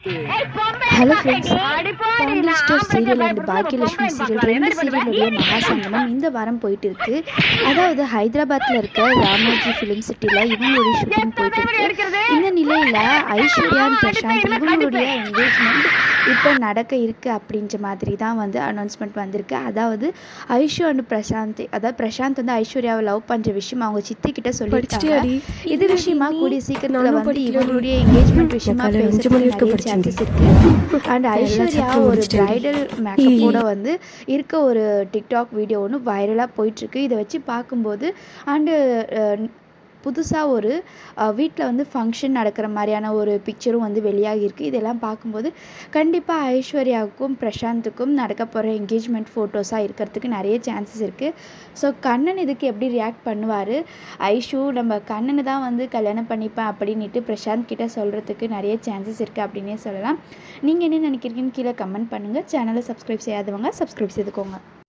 Hello friends family store serial and Baakiyalakshmi serial ரெண்டு சீரியலுடைய மகாசங்கமம் இந்த வாரம் போயிட்டு இருக்கு அதாவது ஹைதராபாத்தில் இருக்க ராமோஜி ஃபிலிம் சிட்டியில் இவங்களுடைய ஷூட்டிங் போயிட்டு இருக்கு இந்த நிலையில் ஐஸ்வர்யா and பிரசாந்த் இவங்களுடைய என்கேஜ்மெண்ட் இப்போ நடக்க இருக்கு அப்படின்ற மாதிரி தான் வந்து அனௌன்ஸ்மெண்ட் வந்திருக்கு அதாவது ஐஷு அண்ட் பிரசாந்த் அதாவது பிரசாந்த் வந்து ஐஸ்வர்யாவை லவ் பண்ணுற விஷயம் அவங்க சித்தி கிட்ட சொல்லியிருக்காங்க படிச்சிட்டியாடி? இது விஷயமா கூடிய சீக்கிரத்தில் நானும் வந்து படிக்கலடி. இவங்களுடைய என்கேஜ்மெண்ட் விஷயமா காலையில அஞ்சு பேசுறதுக்கு மணி வரைக்கும் நிறைய படிச்சேன்டி. சான்சஸ் இருக்கு அண்ட் எல்லா ஐஸ்வர்யா chapter ஒரு முடிச்சிட்டேன்டி. பிரைடல் மேக்கப்போட வந்து இருக்க ஒரு டிக்டாக் வீடியோ ஒன்று வைரலாக போயிட்டுருக்கு இதை வச்சு பார்க்கும்போது அண்டு புதுசாக ஒரு வீட்டில் வந்து ஃபங்க்ஷன் நடக்கிற மாதிரியான ஒரு பிக்சரும் வந்து வெளியாகி இருக்கு இதெல்லாம் பார்க்கும்போது கண்டிப்பாக ஐஸ்வர்யாவுக்கும் பிரசாந்துக்கும் நடக்க போகிற என்கேஜ்மெண்ட் ஃபோட்டோஸாக இருக்கிறதுக்கு நிறைய சான்சஸ் இருக்குது ஸோ கண்ணன் இதுக்கு எப்படி ரியாக்ட் பண்ணுவார் ஐஷு நம்ம கண்ணனை தான் வந்து கல்யாணம் பண்ணிப்பேன் அப்படின்னுட்டு பிரசாந்த் கிட்ட சொல்கிறதுக்கு நிறைய சான்சஸ் இருக்குது அப்படின்னே சொல்லலாம் நீங்கள் என்ன நினைக்கிறீங்கன்னு கீழே கமெண்ட் பண்ணுங்கள் சேனலை சப்ஸ்கிரைப் செய்யாதவங்க சப்ஸ்கிரைப் செய்துக்கோங்க